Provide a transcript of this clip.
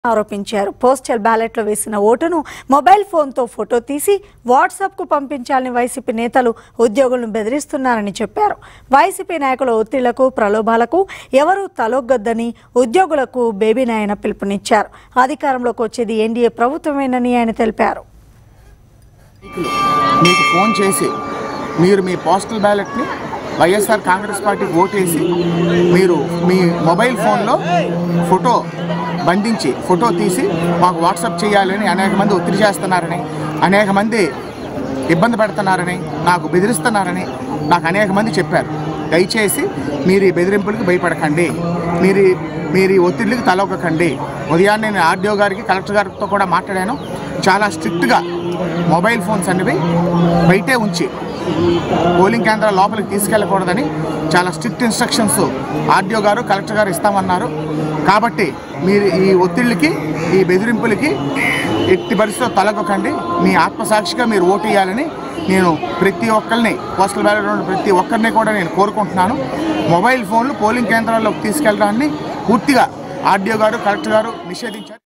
ఆరోపించారు పోస్టల్ బ్యాలెట్లో వేసిన ఓటును మొబైల్ ఫోన్తో ఫోటో తీసి వాట్సాప్కు పంపించాలని వైసీపీ నేతలు ఉద్యోగులను బెదిరిస్తున్నారని చెప్పారు వైసీపీ నాయకుల ఒత్తిళ్లకు ప్రలోభాలకు ఎవరూ తలొగ్గొద్దని ఉద్యోగులకు బేబీ నాయన పిలుపునిచ్చారు అధికారంలోకి వచ్చేది ఎన్డీఏ ప్రభుత్వమేనని ఆయన తెలిపారు మీకు ఫోన్ చేసి మీరు మీ పోస్టల్ బ్యాలెట్ని వైఎస్ఆర్ కాంగ్రెస్ పార్టీకి ఓటేసి మీరు మీ మొబైల్ ఫోన్లో ఫోటో బంధించి ఫోటో తీసి మాకు వాట్సాప్ చేయాలని అనేక మంది ఒత్తిడి చేస్తున్నారని అనేక మంది ఇబ్బంది పెడుతున్నారని నాకు బెదిరిస్తున్నారని నాకు అనేక మంది చెప్పారు దయచేసి మీరు ఈ బెదిరింపులకు భయపడకండి మీరు ఈ- మీరు ఈ ఒత్తిడికి తలొక్కకండి ఉదయాన్నే నేను ఆర్డీఓ గారికి కలెక్టర్ గారితో కూడా మాట్లాడాను చాలా స్ట్రిక్ట్గా మొబైల్ ఫోన్స్ అనేవి బయటే ఉంచి పోలింగ్ కేంద్రాల లోపలికి తీసుకెళ్ళకూడదని చాలా స్ట్రిక్ట్ ఇన్స్ట్రక్షన్స్ ఆర్డీఓ గారు కలెక్టర్ గారు ఇస్తామన్నారు కాబట్టి మీరు ఈ ఒత్తిళ్ళకి ఈ బెదిరింపులకి ఎట్టి పరిస్థితిలో తలగొకండి మీ ఆత్మసాక్షిగా మీరు ఓటు వేయాలని నేను ప్రతి ఒక్కరిని పోస్టల్ బ్యాలెట్ ఉన్న ప్రతి ఒక్కరిని కూడా నేను కోరుకుంటున్నాను మొబైల్ ఫోన్లు పోలింగ్ కేంద్రాల్లోకి తీసుకెళ్ళడాన్ని పూర్తిగా ఆర్డీఓ గారు కలెక్టర్ గారు నిషేధించారు